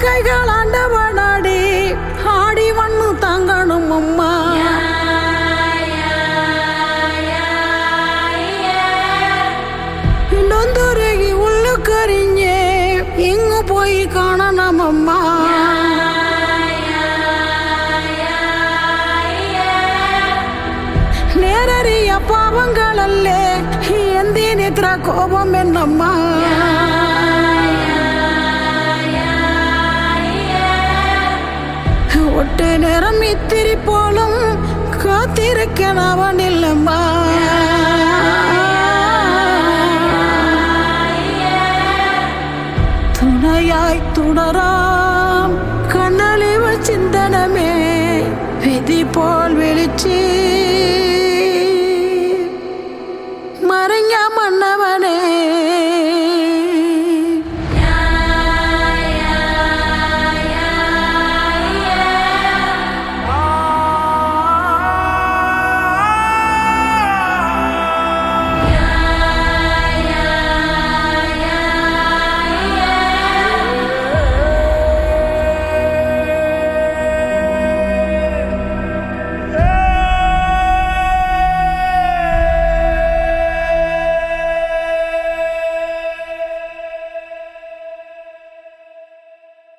கைகள் ஆண்டவனாடி ஆடி வண்ணு தாங்கணும் அம்மா நொந்துருகி உள்ளு கரிஞ்சே இங்கு போய் காணணும் அம்மா நேரறிய பாவங்களல்லே எந்தி நித்ர கோபம் என்னம்மா ஒட்டு நேரம் இத்திரி போலும் காத்திருக்கேன் அவன் இல்லம்மா